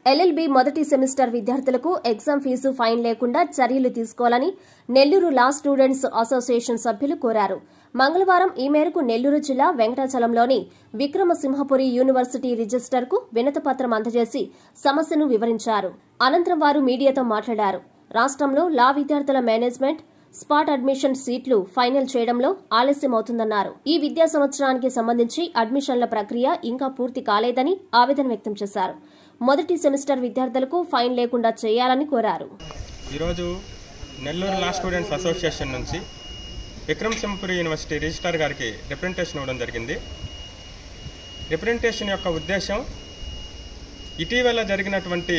LLB మొదటి semester విద్యార్థులకు exam fee fine లేకుండా చర్యలు తీసుకోవాలని నెల్లూరు లా స్టూడెంట్స్ అసోసియేషన్ సభ్యులు కోరారు మంగళవారం ఈ మేరకు నెల్లూరు జిల్లా వెంకటాచలంలోని విక్రమసింహపురి యూనివర్సిటీ రిజిస్టర్కు వినతిపత్రం అందజేసి సమస్యను వివరించారు అనంతరం వారు మీడియాతో మాట్లాడారు రాష్ట్రంలో లా విద్యార్థుల మేనేజ్మెంట్ స్పాట్ అడ్మిషన్ సీట్లు ఫైనల్ చేయడంలో ఆలస్యమవుతుందన్నారు ఈ విద్యా సంవత్సరానికి సంబంధించి అడ్మిషన్ల ప్రక్రియ ఇంకా పూర్తి కాలేదని ఆవేదన వ్యక్తం చేశారు మొదటి సెమిస్టర్ విద్యార్థులకు ఫైన్ లేకుండా చేయాలని కోరారు ఈరోజు నెల్లూరు లా స్టూడెంట్స్ అసోసియేషన్ నుంచి విక్రమ్ సింహపురి యూనివర్సిటీ రిజిస్ట్రార్ గారికి రిప్రజెంటేషన్ ఇవ్వడం జరిగింది రిప్రజెంటేషన్ యొక్క ఉద్దేశం ఇటీవల జరిగినటువంటి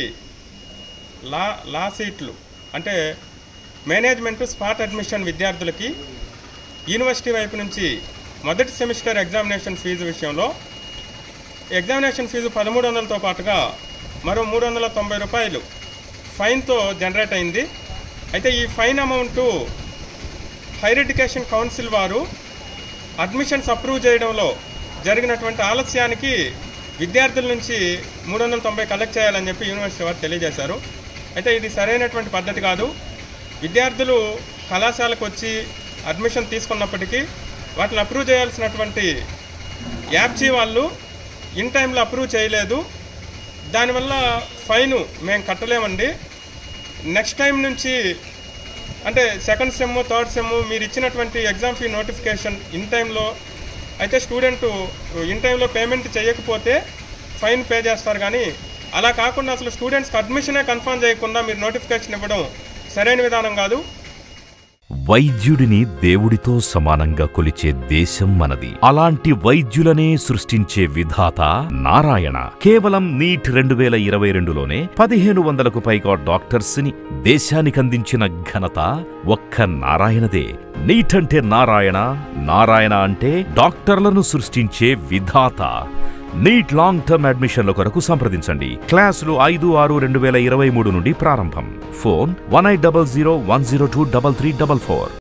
లా లా సీట్లు అంటే మేనేజ్మెంట్ స్పాట్ అడ్మిషన్ విద్యార్థులకి యూనివర్సిటీ వైపు నుంచి మొదటి సెమిస్టర్ ఎగ్జామినేషన్ ఫీజు విషయంలో ఎగ్జామినేషన్ ఫీజు పదమూడు వందలతో పాటుగా మరో మూడు వందల తొంభై రూపాయలు ఫైన్తో జనరేట్ అయింది అయితే ఈ fine amount higher education council వారు అడ్మిషన్స్ అప్రూవ్ చేయడంలో జరిగినటువంటి ఆలస్యానికి విద్యార్థుల నుంచి మూడు వందల తొంభై కలెక్ట్ చేయాలని చెప్పి యూనివర్సిటీ వారు తెలియజేశారు అయితే ఇది సరైనటువంటి పద్ధతి కాదు విద్యార్థులు కళాశాలకు వచ్చి అడ్మిషన్ తీసుకున్నప్పటికీ వాటిని అప్రూవ్ చేయాల్సినటువంటి యాప్జీ వాళ్ళు ఇన్ టైంలో అప్రూవ్ చేయలేదు దానివల్ల ఫైను మేము కట్టలేమండి నెక్స్ట్ టైం నుంచి అంటే సెకండ్ సెమ్ థర్డ్ సెమ్ మీరు ఇచ్చినటువంటి ఎగ్జామ్ ఫీ నోటిఫికేషన్ ఇన్ టైంలో అయితే స్టూడెంట్ ఇన్ టైంలో పేమెంట్ చేయకపోతే ఫైన్ పే చేస్తారు కానీ అలా కాకుండా అసలు స్టూడెంట్స్కి అడ్మిషనే కన్ఫర్మ్ చేయకుండా మీరు నోటిఫికేషన్ ఇవ్వడం సరైన విధానం కాదు వైద్యుడిని దేవుడితో సమానంగా కొలిచే దేశం మనది అలాంటి వైద్యులనే సృష్టించే విధాత నారాయణ కేవలం నీట్ రెండు వేల ఇరవై రెండులోనే పదిహేను వందలకు పైగా డాక్టర్స్ ని దేశానికి అందించిన ఘనత ఒక్క నారాయణదే నీట్ అంటే నారాయణ నారాయణ అంటే డాక్టర్లను సృష్టించే విధాత నీట్ లాంగ్ టర్మ్ అడ్మిషన్ల కొరకు సంప్రదించండి క్లాసులు ఐదు ఆరు రెండు వేల ఇరవై మూడు నుండి ప్రారంభం phone one eight double zero one zero two double three double four